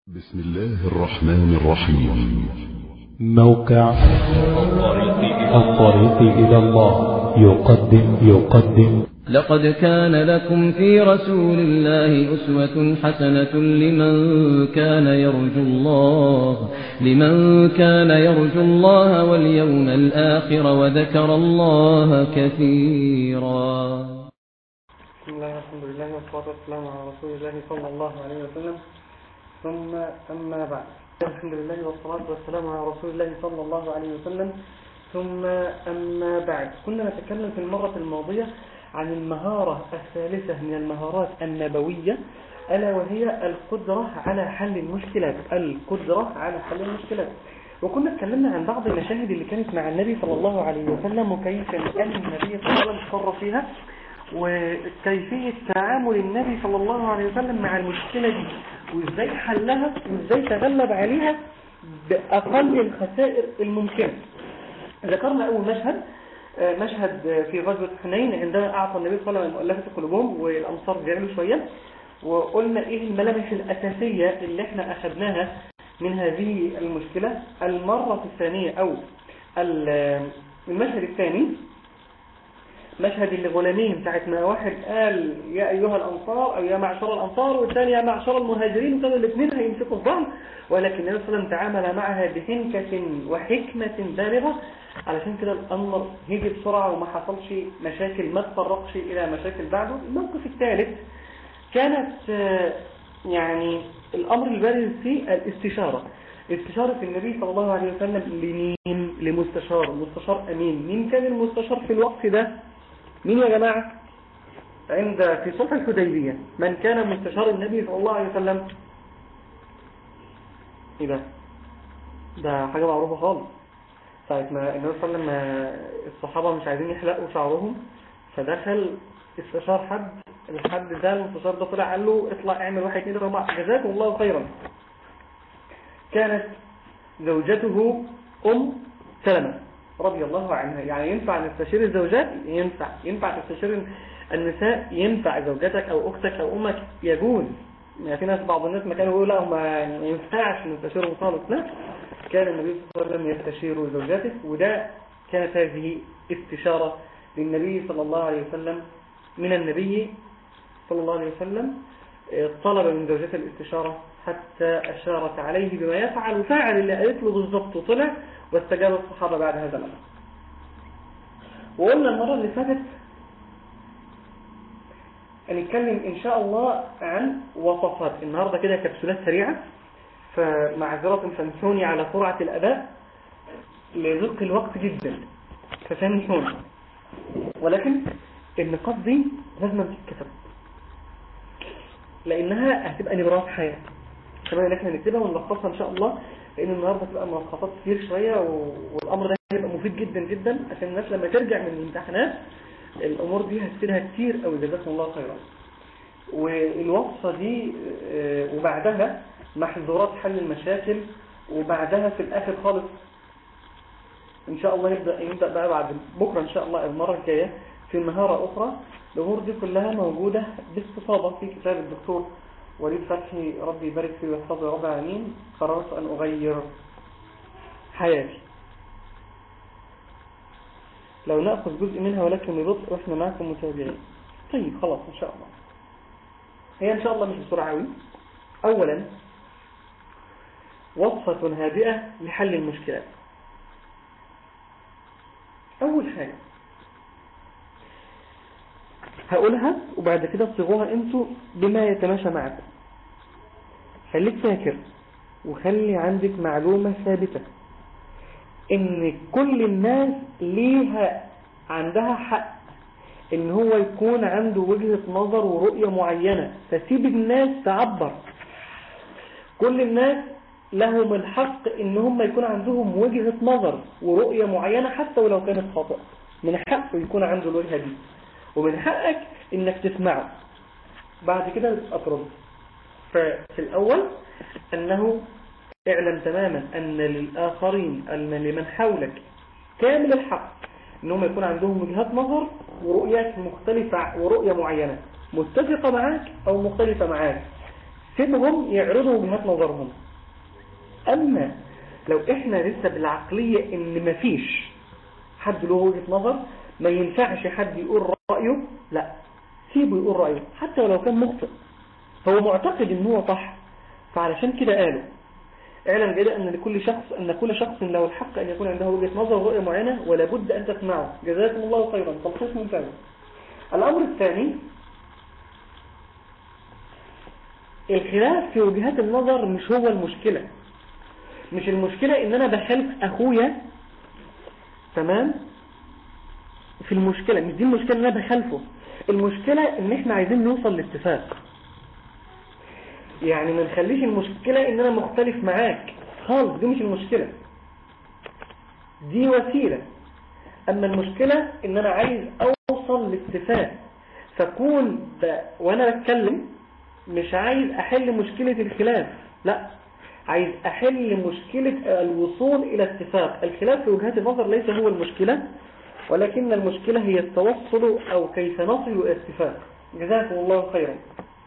بسم الله الرحمن الرحيم موقع الطريق إلى الله يقدم يقدم لقد كان لكم في رسول الله أسوة حسنة لمن كان يرجو الله لمن كان يرجو الله واليوم الآخر وذكر الله كثيرا بسم الله الحمد لله والصلاة والسلام على رسول الله صلى الله عليه وسلم ثم أما بعد الحمد لله والصلاة والسلام على رسول الله صلى الله عليه وسلم ثم أما بعد كنا نتكلم في المرة الماضية عن المهارة الثالثة من المهارات النبوية ألا وهي القدرة على حل المشكلات القدرة على حل المشكلات وكنا اتكلمنا عن بعض المشاهد اللي كانت مع النبي صلى الله عليه وسلم وكيف كان النبي صلى الله عليه وسلم اضطر فيها وكيفية تعامل النبي صلى الله عليه وسلم مع المشكلة دي وازاي حلها وازاي تغلب عليها بأقل الخسائر الممكنة ذكرنا أول مشهد آه، مشهد في غزوة حنين عندما أعطى النبي صلى الله عليه وسلم مؤلفة قلوبهم والأنصار زعلوا شوية وقلنا إيه الملامح الأساسية اللي احنا أخذناها من هذه المشكلة المرة الثانية أو المشهد الثاني مشهد الغلامين ساعة ما واحد قال يا أيها الأنصار أو يا معشر الأنصار والثاني يا معشر المهاجرين وكانوا الاثنين هيمسكوا في بعض ولكن النبي صلى الله عليه وسلم تعامل معها بحنكة وحكمة بالغة علشان كده الأمر هيجي بسرعة وما حصلش مشاكل ما تطرقش إلى مشاكل بعده الموقف الثالث كانت آه، يعني الأمر البارز فيه الاستشارة استشارة النبي صلى الله عليه وسلم لمين لمستشار مستشار أمين مين كان المستشار في الوقت ده مين يا جماعة عند في صلح الحديبية من كان مستشار النبي صلى الله عليه وسلم ايه ده ده حاجة معروفة خالص ساعة ما النبي صلى الله عليه وسلم الصحابة مش عايزين يحلقوا شعرهم فدخل استشار حد الحد ده المستشار ده طلع قال له اطلع اعمل واحد اتنين تلاته اربعة جزاكم الله خيرا كانت زوجته ام سلمة رضي الله عنها يعني ينفع نستشير الزوجات ينفع ينفع تستشير النساء ينفع زوجتك او اختك او امك يجوز يعني في ناس بعض الناس ما كانوا يقولوا لا هم ما ينفعش نستشيرهم خالص لا كان النبي صلى الله عليه وسلم يستشير زوجاته وده كانت هذه استشارة للنبي صلى الله عليه وسلم من النبي صلى الله عليه وسلم طلب من زوجته الاستشارة حتى أشارت عليه بما يفعل وفعل اللي قالت له بالضبط وطلع واستجاب الصحابة بعد هذا الأمر وقلنا المرة اللي فاتت هنتكلم إن شاء الله عن وصفات النهاردة كده كبسولات سريعة فمعذرة فانسوني على سرعة الأداء لضيق الوقت جدا فسامحوني ولكن النقاط دي لازم تتكتب لأنها هتبقى نبرات حياة كمان احنا نكتبها ونلخصها إن شاء الله لأن النهاردة تبقى ملخصات كتير شوية والأمر ده هيبقى مفيد جدا جدا عشان الناس لما ترجع من الامتحانات الأمور دي هتفيدها كتير أو جزاكم الله خيرا والوصفة دي آه، وبعدها محظورات حل المشاكل وبعدها في الآخر خالص إن شاء الله يبدأ يبدأ بقى بعد بكرة إن شاء الله المرة الجاية في مهارة أخرى الأمور دي كلها موجودة باستفاضة في كتاب الدكتور وليد فتحي ربي يبارك فيه ويحفظه رب العالمين قررت أن أغير حياتي لو نأخذ جزء منها ولكن ببطء وإحنا معكم متابعين طيب خلاص إن شاء الله هي إن شاء الله مش بسرعة أوي أولا وصفة هادئة لحل المشكلات أول حاجة هقولها وبعد كده تصيغوها انتوا بما يتماشى معكم خليك فاكر وخلي عندك معلومة ثابتة ان كل الناس ليها عندها حق ان هو يكون عنده وجهة نظر ورؤية معينة فسيب الناس تعبر كل الناس لهم الحق ان هم يكون عندهم وجهة نظر ورؤية معينة حتى ولو كانت خاطئة من حقه يكون عنده الوجهة دي ومن حقك انك تسمعه بعد كده تبقى ترد ففي الاول انه اعلم تماما ان للاخرين ان لمن حولك كامل الحق انهم يكون عندهم وجهات نظر ورؤيات مختلفة ورؤية معينة متفقة معاك او مختلفة معاك سيبهم يعرضوا وجهات نظرهم اما لو احنا لسه بالعقلية ان مفيش حد له وجهة نظر ما ينفعش حد يقول رأيه لا سيبه يقول رأيه حتى ولو كان مخطئ هو معتقد ان هو صح فعلشان كده قالوا اعلم جدا ان لكل شخص ان كل شخص له الحق ان يكون عنده وجهة نظر ورؤية معينة ولا بد ان تسمعه جزاكم الله خيرا تلخيص ممتاز الامر الثاني الخلاف في وجهات النظر مش هو المشكلة مش المشكلة ان انا بخلف اخويا تمام في المشكلة مش دي المشكلة ان انا بخلفه المشكلة ان احنا عايزين نوصل لاتفاق يعني ما نخليش المشكلة ان انا مختلف معاك خالص دي مش المشكلة دي وسيلة اما المشكلة ان انا عايز اوصل لاتفاق فكون ب... وانا بتكلم مش عايز احل مشكلة الخلاف لا عايز احل مشكلة الوصول الى اتفاق الخلاف في وجهات النظر ليس هو المشكلة ولكن المشكلة هي التوصل او كيف نصل الى اتفاق جزاكم الله خيرا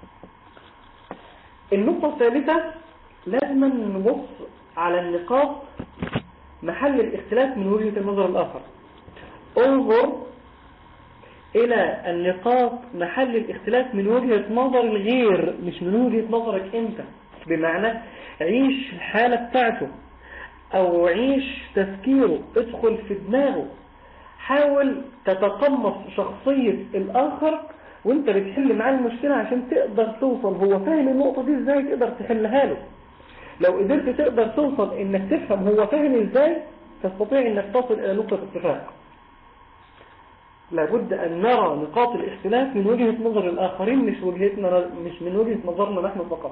النقطة الثالثة لازم نبص على النقاط محل الاختلاف من وجهة النظر الآخر انظر إلى النقاط محل الاختلاف من وجهة نظر الغير مش من وجهة نظرك أنت بمعنى عيش الحالة بتاعته أو عيش تفكيره ادخل في دماغه حاول تتقمص شخصية الآخر وانت بتحل معاه المشكلة عشان تقدر توصل هو فاهم النقطة دي ازاي تقدر تحلها له لو قدرت تقدر توصل انك تفهم هو فاهم ازاي تستطيع انك تصل الى نقطة اتفاق لابد ان نرى نقاط الاختلاف من وجهة نظر الاخرين مش وجهتنا مش من وجهة نظرنا نحن فقط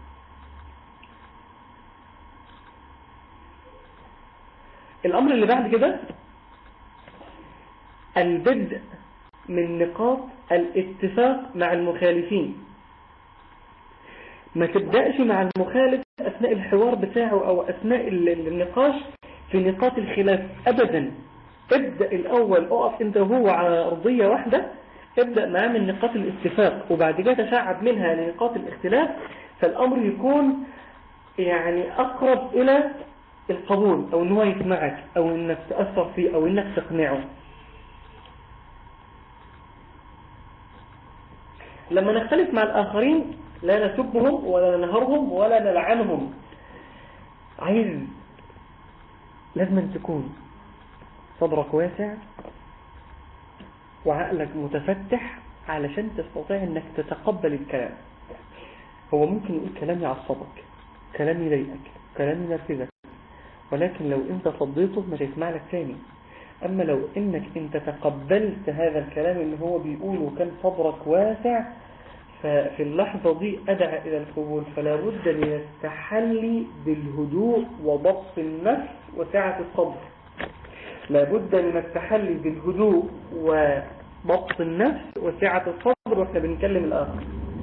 الامر اللي بعد كده البدء من نقاط الاتفاق مع المخالفين ما تبدأش مع المخالف أثناء الحوار بتاعه أو أثناء النقاش في نقاط الخلاف أبدا ابدأ الأول أقف أنت وهو على أرضية واحدة ابدأ معاه من نقاط الاتفاق وبعد كده تشعب منها لنقاط الاختلاف فالأمر يكون يعني أقرب إلى القبول أو أنه يسمعك أو أنك تأثر فيه أو أنك تقنعه لما نختلف مع الآخرين لا نسبهم ولا ننهرهم ولا نلعنهم عايز لازم تكون صدرك واسع وعقلك متفتح علشان تستطيع انك تتقبل الكلام هو ممكن يقول كلام يعصبك كلام يضايقك كلام ينرفزك ولكن لو انت صديته مش هيسمع لك تاني اما لو انك انت تقبلت هذا الكلام اللي هو بيقوله وكان صدرك واسع ففي اللحظة دي أدعى إلى القبول فلا بد من التحلي بالهدوء وضبط النفس وسعة الصدر لا بد من التحلي بالهدوء وضبط النفس وسعة الصدر واحنا بنكلم الآخر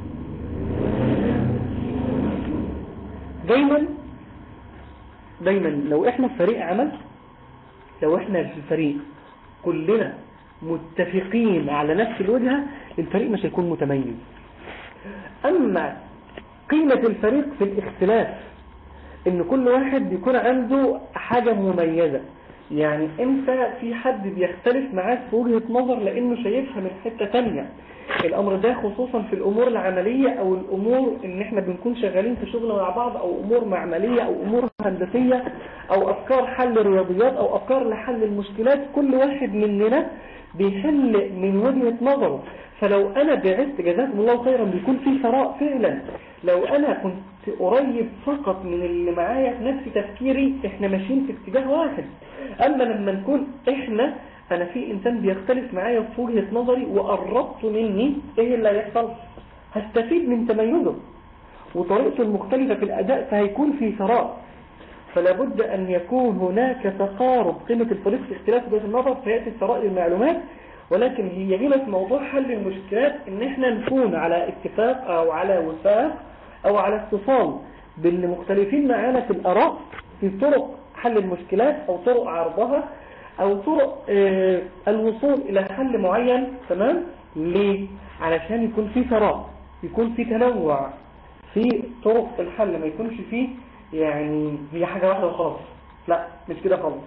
دايما دايما لو احنا في فريق عمل لو احنا في الفريق كلنا متفقين على نفس الوجهة الفريق مش هيكون متميز أما قيمة الفريق في الاختلاف ان كل واحد بيكون عنده حاجة مميزة يعني انت في حد بيختلف معاك في وجهة نظر لانه شايفها من حتة تانية الامر ده خصوصا في الامور العملية او الامور ان احنا بنكون شغالين في شغل مع بعض او امور معملية او امور هندسية او افكار حل رياضيات او افكار لحل المشكلات كل واحد مننا بيحل من وجهة نظره فلو انا بعثت جزاكم الله خيرا بيكون في ثراء فعلا لو انا كنت قريب فقط من اللي معايا في نفس تفكيري احنا ماشيين في اتجاه واحد اما لما نكون احنا انا في انسان بيختلف معايا في وجهة نظري وقربت مني ايه اللي هيحصل هستفيد من تميزه وطريقته المختلفة في الاداء فهيكون في ثراء فلا بد ان يكون هناك تقارب قيمة الفريق في اختلاف وجهة النظر فيأتي الثراء للمعلومات ولكن هي قيمة موضوع حل المشكلات ان احنا نكون على اتفاق او على وفاق او على اتصال باللي مختلفين معانا في الاراء في طرق حل المشكلات او طرق عرضها او طرق اه الوصول الى حل معين تمام ليه علشان يكون في ثراء يكون في تنوع في طرق الحل ما يكونش فيه يعني هي حاجة واحدة وخلاص لا مش كده خالص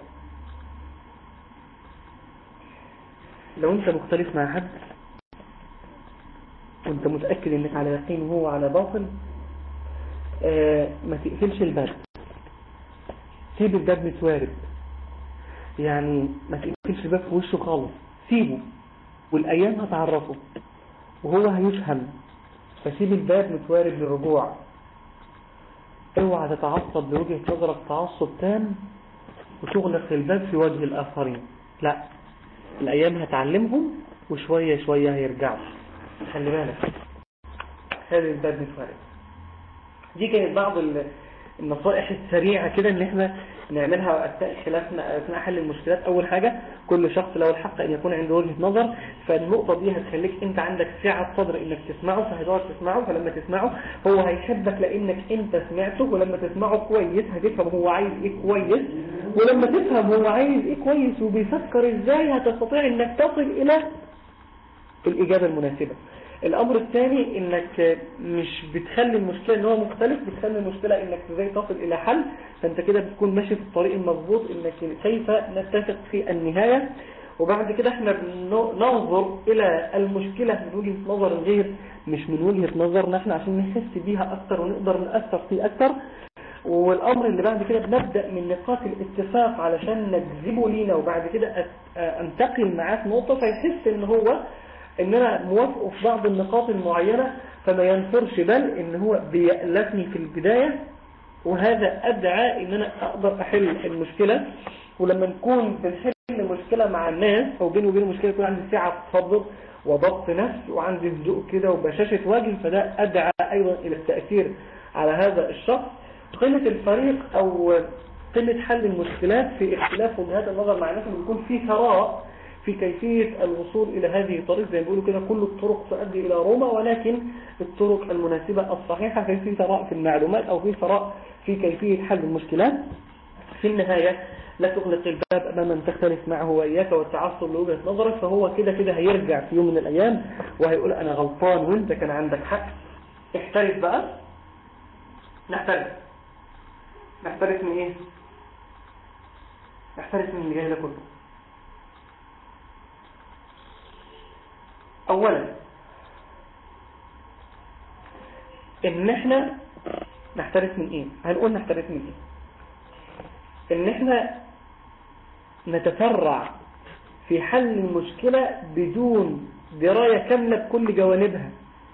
لو انت مختلف مع حد وانت متأكد انك على يقين وهو على باطل آه ما تقفلش الباب سيب الباب متوارب يعني ما تقفلش الباب في وشه خالص سيبه والايام هتعرفه وهو هيفهم فسيب الباب متوارب للرجوع اوعى تتعصب لوجهة نظرك تعصب تام وتغلق الباب في وجه الآخرين لا الأيام هتعلمهم وشوية شوية هيرجعوا خلي بالك هذا الباب متوارب دي كانت بعض النصائح السريعة كده ان احنا نعملها اثناء خلافنا اثناء حل المشكلات اول حاجة كل شخص له الحق ان يكون عنده وجهة نظر فالنقطة دي هتخليك انت عندك سعة صدر انك تسمعه فهتقعد تسمعه فلما تسمعه هو هيحبك لانك انت سمعته ولما تسمعه كويس هتفهم هو عايز ايه كويس ولما تفهم هو عايز ايه كويس وبيفكر ازاي هتستطيع انك تصل الى الاجابة المناسبة الامر الثاني انك مش بتخلي المشكلة ان هو مختلف بتخلي المشكلة انك ازاي تصل الى حل فانت كده بتكون ماشي في الطريق المضبوط انك كيف نتفق في النهاية وبعد كده احنا بننظر الى المشكلة من وجهة نظر غير مش من وجهة نظرنا احنا عشان نحس بيها اكتر ونقدر نأثر فيه اكتر والامر اللي بعد كده بنبدأ من نقاط الاتفاق علشان نجذبه لينا وبعد كده انتقل معاه في نقطة فيحس ان هو ان انا موافقه في بعض النقاط المعينة فما ينفرش بل ان هو بيألفني في البداية وهذا ادعى ان انا اقدر احل المشكلة ولما نكون بنحل مشكلة مع الناس او بيني وبين المشكلة يكون عندي سعة صبر وضبط نفس وعندي هدوء كده وبشاشة وجه فده ادعى ايضا الى التأثير على هذا الشخص قلة الفريق او قلة حل المشكلات في اختلاف وجهات النظر مع الناس بيكون في ثراء في كيفية الوصول إلى هذه الطريق زي ما بيقولوا كده كل الطرق تؤدي إلى روما ولكن الطرق المناسبة الصحيحة في في ثراء في المعلومات أو في ثراء في كيفية حل المشكلات في النهاية لا تغلق الباب أمام من تختلف معه وإياك والتعصب لوجهة نظرك فهو كده كده هيرجع في يوم من الأيام وهيقول أنا غلطان وانت كان عندك حق احترف بقى نحترف نحترف من ايه نحترف من اللي جاي ده كله اولا ان احنا نحترف من ايه هنقول نحترف من ايه ان احنا نتفرع في حل المشكلة بدون دراية كاملة بكل جوانبها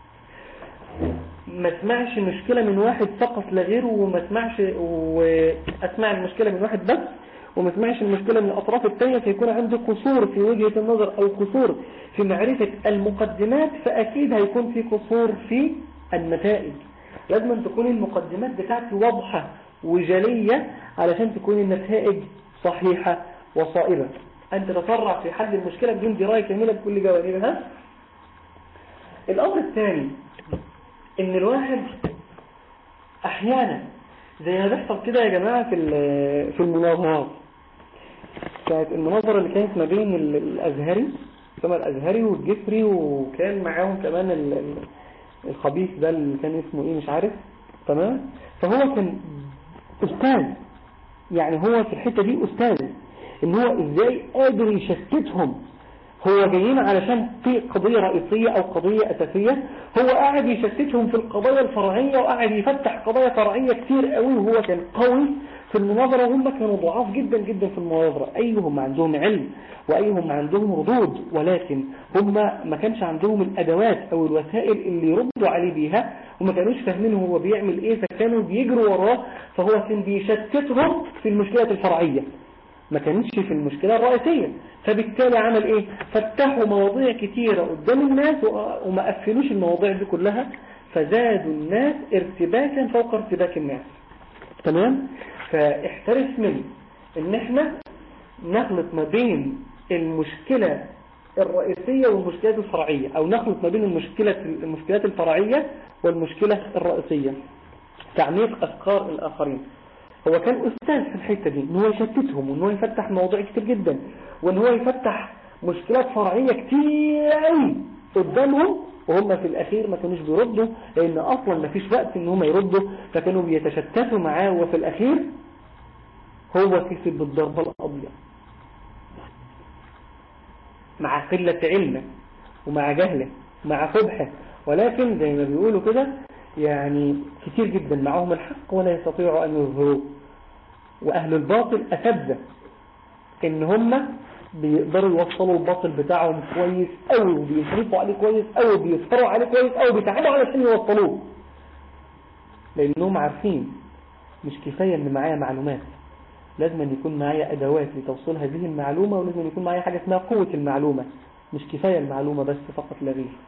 ما اسمعش مشكلة من واحد فقط لغيره وما اسمعش واسمع المشكلة من واحد بس وما اسمعش المشكلة من الأطراف التانية فيكون عنده قصور في وجهة النظر أو قصور في معرفة المقدمات فأكيد هيكون في قصور في النتائج لازم أن تكون المقدمات بتاعتي واضحة وجلية علشان تكون النتائج صحيحة وصائبة أن تتفرع في حل المشكلة بدون دراية كاملة بكل جوانبها الأمر الثاني ان الواحد احيانا زي ما بيحصل كده يا جماعة في في المناظرات كانت المناظرة اللي كانت ما بين الازهري كما الازهري والجسري وكان معاهم كمان الخبيث ده اللي كان اسمه ايه مش عارف تمام فهو كان استاذ يعني هو في الحتة دي استاذ ان هو ازاي قادر يشتتهم هو جايين علشان في قضية رئيسية او قضية اساسية هو قاعد يشتتهم في القضايا الفرعية وقاعد يفتح قضايا فرعية كتير قوي وهو كان قوي في المناظرة وهم كانوا ضعاف جدا جدا في المناظرة ايهم عندهم علم وايهم عندهم ردود ولكن هم ما كانش عندهم الادوات او الوسائل اللي يردوا عليه بيها وما كانوش فاهمين هو بيعمل ايه فكانوا بيجروا وراه فهو كان بيشتتهم في المشكلات الفرعية ما كانتش في المشكلة الرئيسية فبالتالي عمل ايه فتحوا مواضيع كتيرة قدام الناس وما قفلوش المواضيع دي كلها فزادوا الناس ارتباكا فوق ارتباك الناس تمام فاحترس من ان احنا نخلط ما بين المشكلة الرئيسية والمشكلات الفرعية او نخلط ما بين المشكلة المشكلات الفرعية والمشكلة الرئيسية تعميق افكار الاخرين هو كان أستاذ في الحتة دي ان هو يشتتهم وان هو يفتح مواضيع كتير جدا وان هو يفتح مشكلات فرعية كتير قوي قدامهم وهم في الأخير ما كانوش بيردوا لأن أصلا ما فيش وقت إن هم يردوا فكانوا بيتشتتوا معاه وفي الأخير هو كسب بالضربة القاضية مع قلة علمه ومع جهله مع قبحه ولكن زي ما بيقولوا كده يعني كتير جدا معهم الحق ولا يستطيعوا أن يظهروه وأهل الباطل أساتذة إن هم بيقدروا يوصلوا الباطل بتاعهم كويس أوي وبيصرفوا عليه كويس أوي وبيسهروا عليه كويس أوي وبيتعبوا علشان يوصلوه لأنهم عارفين مش كفاية إن معايا معلومات لازم أن يكون معايا أدوات لتوصيل هذه المعلومة ولازم أن يكون معايا حاجة اسمها قوة المعلومة مش كفاية المعلومة بس فقط لا غير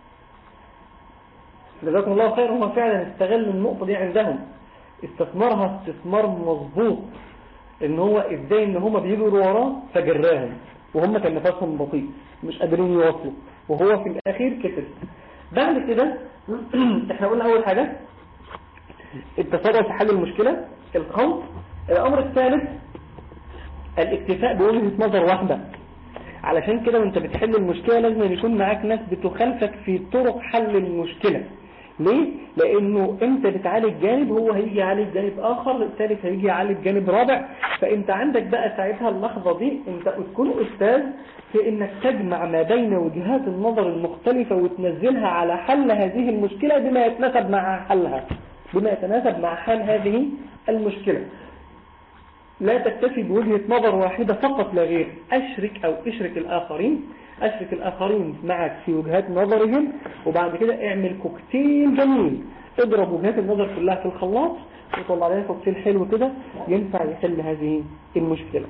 جزاكم الله خير هم فعلا استغلوا النقطة دي عندهم استثمارها استثمار مظبوط ان هو ازاي ان هم بيجروا وراه فجراهم وهم كان نفسهم بطيء مش قادرين يواصلوا وهو في الاخير كسب بعد كده احنا قلنا اول حاجة التسرع في حل المشكلة الخوف الامر الثالث الاكتفاء بوجهة نظر واحدة علشان كده وانت بتحل المشكلة لازم يكون معاك ناس بتخالفك في طرق حل المشكلة ليه؟ لانه انت بتعالج جانب هو هيجي يعالج جانب اخر الثالث هيجي يعالج جانب رابع فانت عندك بقى ساعتها اللحظة دي انت تكون استاذ في انك تجمع ما بين وجهات النظر المختلفة وتنزلها على حل هذه المشكلة بما يتناسب مع حلها بما يتناسب مع حل هذه المشكلة لا تكتفي بوجهة نظر واحدة فقط لا غير أشرك أو اشرك الآخرين أشرك الآخرين معك في وجهات نظرهم وبعد كده اعمل كوكتيل جميل اضرب وجهات النظر كلها في الخلاط وطلع لنا كوكتيل حلو كده ينفع يحل هذه المشكلة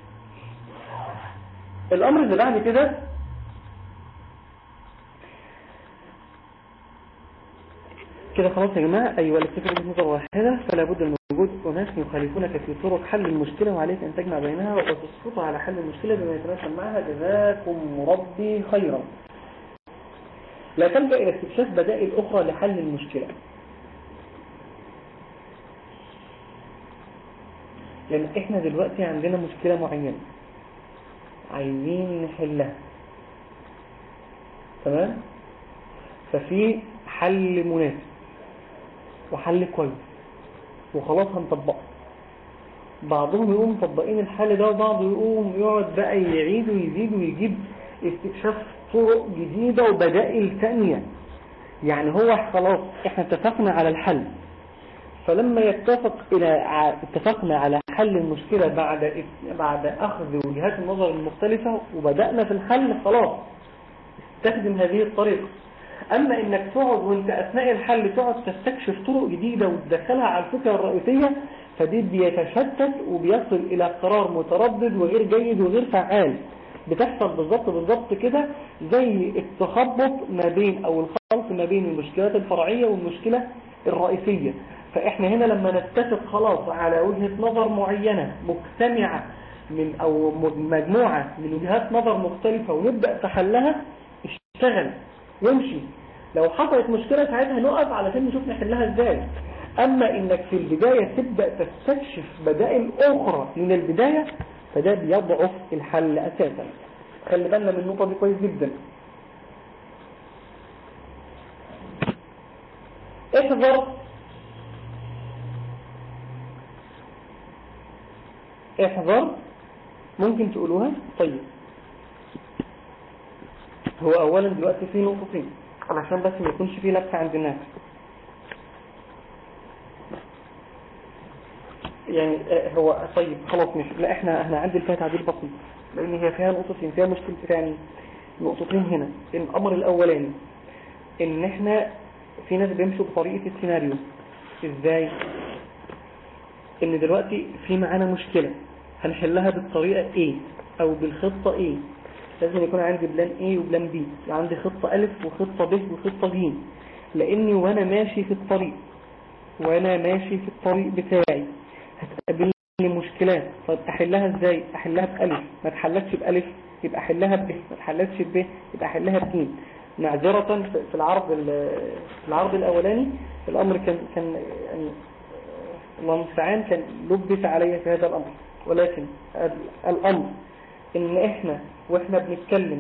الأمر اللي بعد كده كده خلاص يا جماعة أيوة الاكتفاء بوجهة نظر واحدة فلا بد من وجود أناس يخالفونك في طرق حل المشكلة وعليك أن تجمع بينها وتسقط على حل المشكلة بما يتناسب معها جزاكم ربي خيرا لا تلجأ إلى استكشاف بدائل أخرى لحل المشكلة لأن إحنا دلوقتي عندنا مشكلة معينة عايزين نحلها تمام ففي حل مناسب وحل كويس وخلاص هنطبقه بعضهم يقوم مطبقين الحل ده وبعض يقوم يقعد بقى يعيد ويزيد ويجيب استكشاف طرق جديدة وبدائل تانية يعني هو خلاص احنا اتفقنا على الحل فلما يتفق الى اتفقنا على حل المشكلة بعد بعد اخذ وجهات النظر المختلفة وبدأنا في الحل خلاص استخدم هذه الطريقة اما انك تقعد وانت اثناء الحل تقعد تستكشف طرق جديدة وتدخلها على الفكرة الرئيسية فدي بيتشتت وبيصل الى قرار متردد وغير جيد وغير فعال بتحصل بالظبط بالظبط كده زي التخبط ما بين او الخلط ما بين المشكلات الفرعية والمشكلة الرئيسية فاحنا هنا لما نتفق خلاص على وجهة نظر معينة مجتمعة من او مجموعة من وجهات نظر مختلفة ونبدأ في حلها اشتغل وامشي لو حصلت مشكلة ساعتها نقف علشان نشوف نحلها ازاي اما انك في البداية تبدأ تستكشف بدائل اخرى من البداية فده بيضعف الحل اساسا خلي بالنا من النقطة دي كويس جدا احذر احذر ممكن تقولوها طيب هو اولا دلوقتي في نقطتين علشان بس ما يكونش في لبس عند الناس يعني هو طيب خلاص مش لا احنا احنا عندي الفيها تعديل بسيط لان هي فيها نقطتين فيها مشكلة يعني نقطتين هنا الامر الاولاني ان احنا في ناس بيمشوا بطريقة السيناريو ازاي ان دلوقتي في معانا مشكلة هنحلها بالطريقة ايه او بالخطة ايه لازم يكون عندي بلان A وبلان B عندي خطة ألف وخطة ب وخطة ج لأني وأنا ماشي في الطريق وأنا ماشي في الطريق بتاعي هتقابلني مشكلات طيب أحلها إزاي أحلها بألف ما تحلتش بألف يبقى أحلها ب ما تحلتش ب يبقى أحلها بج معذرة في العرض في العرض الأولاني الأمر كان كان يعني الله المستعان كان لبس علي في هذا الأمر ولكن الأمر ان احنا واحنا بنتكلم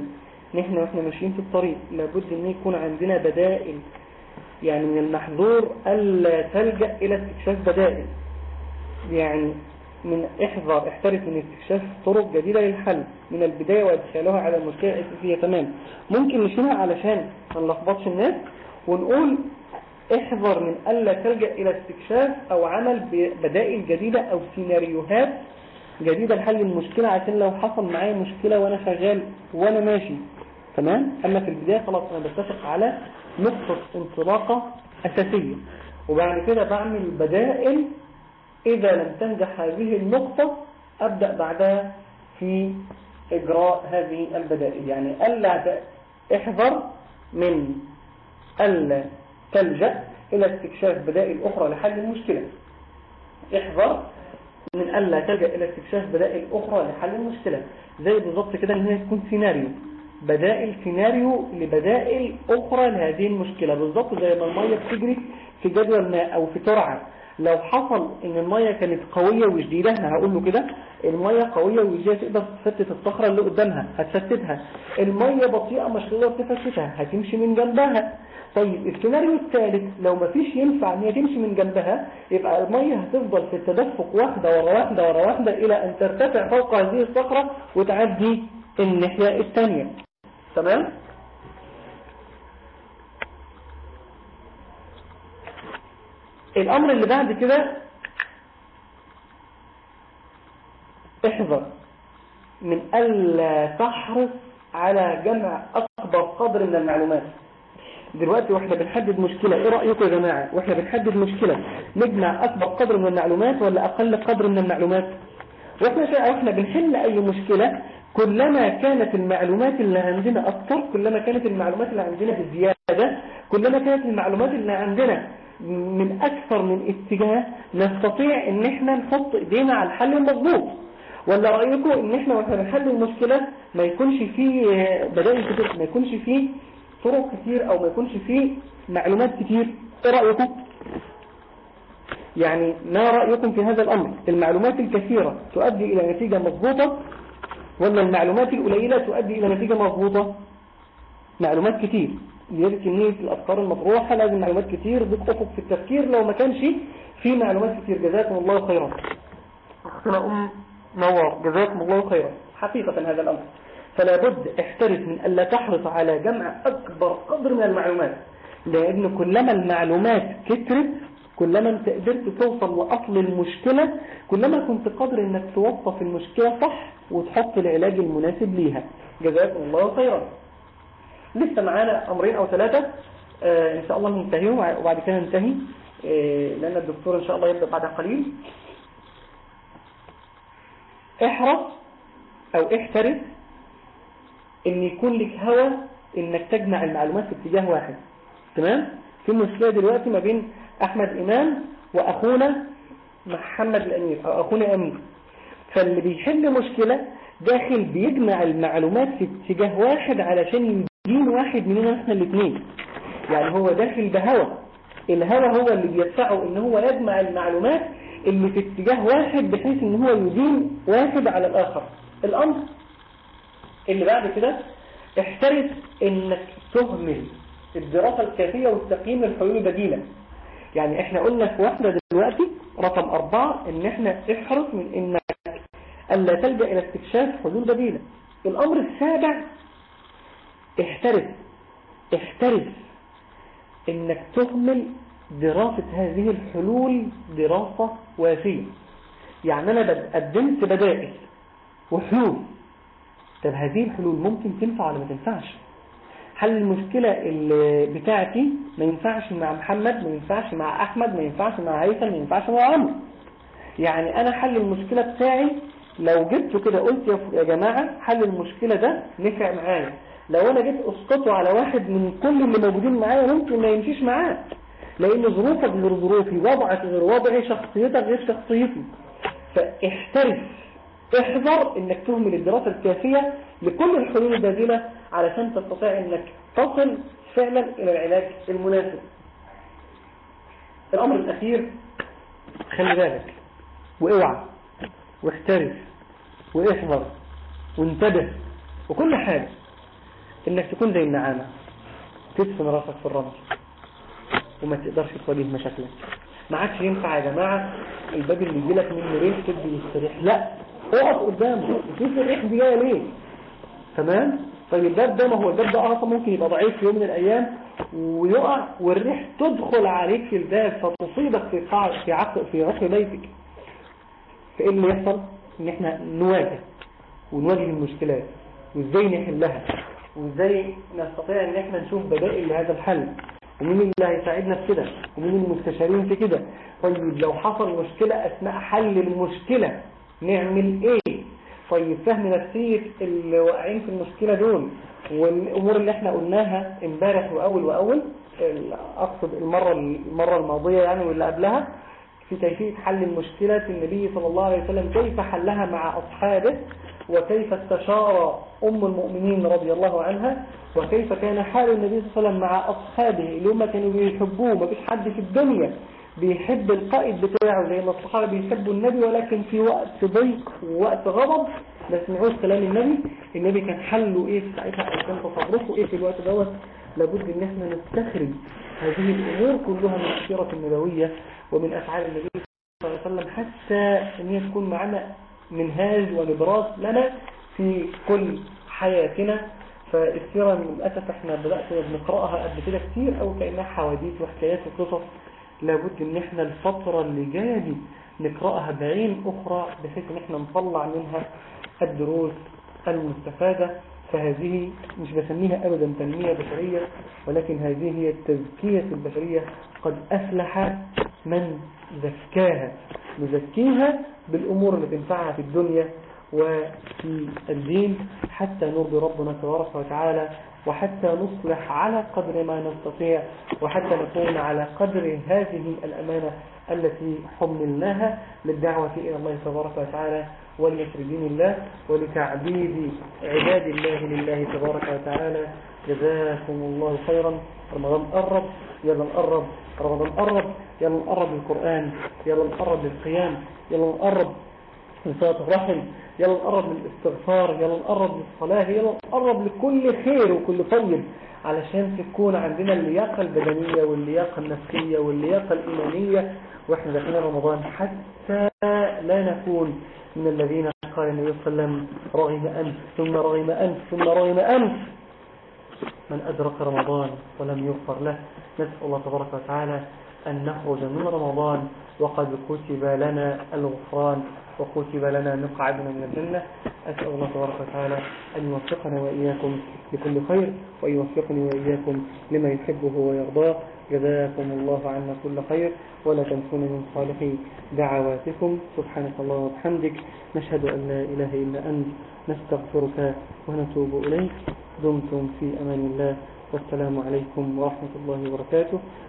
نحن واحنا ماشيين في الطريق لابد ان يكون عندنا بدائل يعني من المحظور ألا تلجأ إلى استكشاف بدائل يعني من احذر احترس من استكشاف طرق جديدة للحل من البداية وادخالها على المشكلة الأساسية تمام ممكن نشيلها علشان ما نلخبطش الناس ونقول احذر من ألا تلجأ إلى استكشاف أو عمل بدائل جديدة أو سيناريوهات جديدة لحل المشكلة عشان لو حصل معايا مشكلة وأنا شغال وأنا ماشي تمام أما في البداية خلاص أنا بتفق على نقطة انطلاقة أساسية وبعد كده بعمل بدائل إذا لم تنجح هذه النقطة أبدأ بعدها في إجراء هذه البدائل يعني ألا احذر من ألا تلجأ إلى استكشاف بدائل أخرى لحل المشكلة احذر من ألا تلجأ إلى استكشاف بدائل أخرى لحل المشكلة زي بالضبط كده إن هي تكون سيناريو بدائل سيناريو لبدائل أخرى لهذه المشكلة بالضبط زي ما المية بتجري في جدول ماء أو في ترعة لو حصل ان المية كانت قوية وشديدة انا هقول له كده المية قوية وشديدة تقدر تفتت الصخرة اللي قدامها هتفتتها المية بطيئة مش تقدر تفتتها هتمشي من جنبها طيب السيناريو الثالث لو مفيش ينفع ان هي تمشي من جنبها يبقى المية هتفضل في التدفق واحدة ورا واحدة ورا واحدة الى ان ترتفع فوق هذه الصخرة وتعدي الناحية الثانية تمام الامر اللي بعد كده احذر من ألا تحرص على جمع أكبر قدر من المعلومات دلوقتي واحنا بنحدد مشكلة ايه رأيكم يا جماعة واحنا بنحدد مشكلة نجمع أكبر قدر من المعلومات ولا أقل قدر من المعلومات واحنا واحنا بنحل أي مشكلة كلما كانت المعلومات اللي عندنا أكثر كلما كانت المعلومات اللي عندنا بزيادة كلما كانت المعلومات اللي عندنا من أكثر من اتجاه نستطيع ان احنا نحط ايدينا على الحل المضبوط ولا رأيكم ان احنا واحنا بنحل المشكلة ما يكونش فيه بدائل كتير ما يكونش فيه طرق كتير او ما يكونش فيه معلومات كتير ايه رأيكم يعني ما رأيكم في هذا الامر المعلومات الكثيرة تؤدي الى نتيجة مضبوطة ولا المعلومات القليلة تؤدي الى نتيجة مضبوطة معلومات كتير لذلك كمية الأفكار المطروحة لازم معلومات كتير ضد أفق في التفكير لو ما كانش في معلومات كتير جزاكم الله خيرا أختنا أم نوار جزاكم الله خيرا حقيقة هذا الأمر فلا بد احترس من ألا تحرص على جمع أكبر قدر من المعلومات لأن كلما المعلومات كترت كلما انت قدرت توصل لأصل المشكلة كلما كنت قادر انك توصف المشكلة صح وتحط العلاج المناسب ليها جزاكم الله خيرا لسه معانا امرين او ثلاثة آه ان شاء الله ننتهيهم وبعد كده ننتهي آه لان الدكتور ان شاء الله يبدأ بعد قليل احرص او احترس ان يكون لك هوى انك تجمع المعلومات في اتجاه واحد تمام في مشكلة دلوقتي ما بين احمد امام واخونا محمد الامير او اخونا امير فاللي بيحل مشكلة داخل بيجمع المعلومات في اتجاه واحد علشان دين واحد مننا احنا الاثنين يعني هو داخل بهوى الهوى هو اللي بيدفعه ان هو يجمع المعلومات اللي في اتجاه واحد بحيث ان هو يدين واحد على الاخر الامر اللي بعد كده احترس انك تهمل الدراسة الكافية والتقييم الحلول بديلة يعني احنا قلنا في واحدة دلوقتي رقم اربعة ان احنا احرص من انك الا تلجأ الى استكشاف حلول بديلة الامر السابع احترس احترس انك تهمل دراسة هذه الحلول دراسة وافية يعني انا قدمت بدائل وحلول طب هذه الحلول ممكن تنفع ولا ما تنفعش حل المشكلة اللي بتاعتي ما ينفعش مع محمد ما ينفعش مع احمد ما ينفعش مع هيثم ما ينفعش مع عمرو يعني انا حل المشكلة بتاعي لو جبته كده قلت يا جماعة حل المشكلة ده نفع معايا لو انا جيت اسقطه على واحد من كل اللي موجودين معايا ممكن ما يمشيش معاه لان ظروفك غير ظروفي وضعك غير وضعي شخصيتك غير شخصيتي فاحترس احذر انك تهمل الدراسة الكافية لكل الحلول الباذلة علشان تستطيع انك تصل فعلا الى العلاج المناسب الامر الاخير خلي بالك واوعى واحترس واحذر وانتبه وكل حاجة انك تكون زي النعامة تدفن راسك في الرمل وما تقدرش تواجه مشاكلك ما عادش ينفع يا جماعة الباب اللي يجي لك منه ريح تبدي يستريح لا اقف قدامه شوف الريح دي جايه ليه تمام طيب الباب ده ما هو الباب ده اصلا ممكن يبقى ضعيف في يوم من الايام ويقع والريح تدخل عليك في الباب فتصيبك في قاع في عقل في عقل بيتك فايه اللي يحصل ان احنا نواجه ونواجه المشكلات وازاي نحلها وازاي نستطيع ان احنا نشوف بدائل لهذا الحل ومين اللي هيساعدنا في كده ومين المستشارين في كده طيب لو حصل مشكلة اثناء حل المشكلة نعمل ايه طيب فهم نفسية اللي واقعين في المشكلة دول والامور اللي احنا قلناها امبارح واول واول اقصد المرة المرة الماضية يعني واللي قبلها في كيفية حل المشكلة النبي صلى الله عليه وسلم كيف حلها مع أصحابه وكيف استشار أم المؤمنين رضي الله عنها وكيف كان حال النبي صلى الله عليه وسلم مع أصحابه اللي هم كانوا بيحبوه ما فيش حد في الدنيا بيحب القائد بتاعه زي ما الصحابة بيحبوا النبي ولكن في وقت ضيق ووقت غضب ما سمعوش كلام النبي النبي كان حله ايه في ساعتها او كان تصرفه ايه في الوقت دوت لابد ان احنا نستخرج هذه الامور كلها من السيرة النبوية ومن افعال النبي صلى الله عليه وسلم حتى ان هي تكون معنا منهاج ونبراس لنا في كل حياتنا فالسيرة للأسف احنا بدأت بنقرأها قبل كده كتير او كأنها حواديت وحكايات وقصص لابد ان احنا الفترة اللي جاية دي نقرأها بعين اخرى بحيث ان احنا نطلع منها الدروس المستفادة فهذه مش بسميها ابدا تنمية بشرية ولكن هذه هي التزكية البشرية قد افلح من زكاها نزكيها بالامور اللي تنفعها في الدنيا وفي الدين حتى نرضي ربنا تبارك وتعالى وحتى نصلح على قدر ما نستطيع وحتى نكون على قدر هذه الأمانة التي حملناها للدعوة إلى الله تبارك وتعالى ولنشر دين الله ولتعبيد عباد الله لله تبارك وتعالى جزاكم الله خيرا رمضان قرب يلا نقرب رمضان قرب يلا نقرب للقرآن يلا نقرب للقيام يلا نقرب من صلاة الرحم يلا نقرب للاستغفار يلا نقرب للصلاة يلا نقرب لكل خير وكل طيب علشان تكون عندنا اللياقة البدنية واللياقة النفسية واللياقة الإيمانية وإحنا داخلين رمضان حتى لا نكون من الذين قال النبي صلى الله عليه وسلم رغم أنف ثم رغم أنف ثم رغم أنف من أدرك رمضان ولم يغفر له نسأل الله تبارك وتعالى أن نخرج من رمضان وقد كتب لنا الغفران وكتب لنا مقعدنا من الجنة أسأل الله تبارك وتعالى أن يوفقنا وإياكم لكل خير وأن يوفقني وإياكم لما يحبه ويرضاه جزاكم الله عنا كل خير ولا تنسون من صالح دعواتكم سبحانك الله وبحمدك نشهد أن لا إله إلا أنت نستغفرك ونتوب إليك دمتم في أمان الله والسلام عليكم ورحمة الله وبركاته